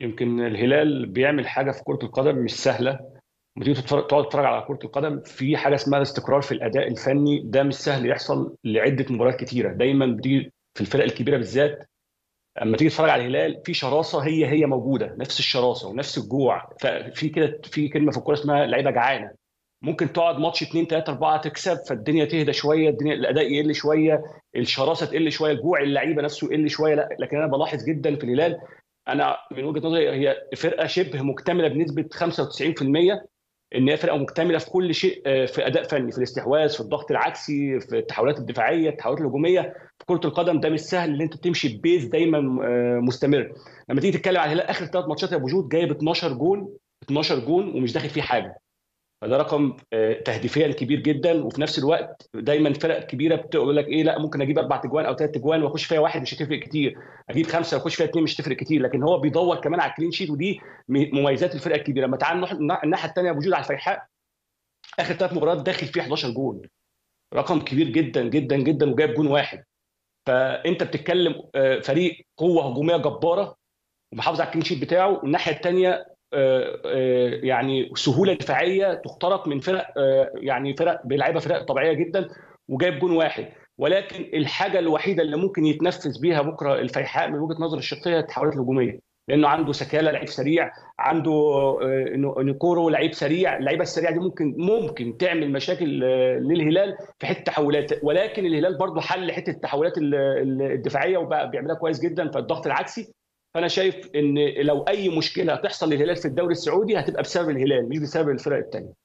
يمكن الهلال بيعمل حاجه في كره القدم مش سهله لما تيجي تتفرج تقعد تتفرج على كره القدم في حاجه اسمها الاستقرار في الاداء الفني ده مش سهل يحصل لعده مباريات كتيره دايما بتيجي في الفرق الكبيره بالذات اما تيجي تتفرج على الهلال في شراسه هي هي موجوده نفس الشراسه ونفس الجوع ففي كده في كلمه في الكوره اسمها لعيبه جعانه ممكن تقعد ماتش 2 3 4 تكسب فالدنيا تهدى شويه الدنيا الاداء يقل شويه الشراسه تقل شويه الجوع اللعيبه نفسه يقل شويه لا لكن انا بلاحظ جدا في الهلال انا من وجهه نظري هي فرقه شبه مكتمله بنسبه 95% ان هي فرقه مكتمله في كل شيء في اداء فني في الاستحواذ في الضغط العكسي في التحولات الدفاعيه التحولات الهجوميه في كره القدم ده مش سهل ان انت تمشي ببيز دايما مستمر لما تيجي تتكلم على الهلال اخر ثلاث ماتشات يا ابو جود جايب 12 جون 12 جون ومش داخل فيه حاجه فده رقم تهديفيا كبير جدا وفي نفس الوقت دايما فرق كبيره بتقول لك ايه لا ممكن اجيب اربع اجوان او ثلاث اجوان واخش فيها واحد مش هتفرق كتير اجيب خمسه واخش فيها اثنين مش هتفرق كتير لكن هو بيدور كمان على الكلين شيت ودي مميزات الفرقه الكبيره لما تعال الناحيه الثانيه ابو جود على الفيحاء اخر ثلاث مباريات داخل فيه 11 جون رقم كبير جدا جدا جدا وجايب جون واحد فانت بتتكلم فريق قوه هجوميه جباره ومحافظ على الكلين شيت بتاعه والناحيه الثانيه يعني سهوله دفاعيه تخترق من فرق يعني فرق بيلعبها فرق طبيعيه جدا وجايب جون واحد ولكن الحاجه الوحيده اللي ممكن يتنفذ بيها بكره الفيحاء من وجهه نظر الشخصيه التحولات الهجوميه لانه عنده سكاله لعيب سريع عنده نيكورو لعيب سريع اللعيبه السريعه دي ممكن ممكن تعمل مشاكل للهلال في حته التحولات ولكن الهلال برضه حل حته التحولات الدفاعيه وبقى بيعملها كويس جدا في الضغط العكسي فانا شايف ان لو اي مشكله تحصل للهلال في الدوري السعودي هتبقى بسبب الهلال مش بسبب الفرق الثانيه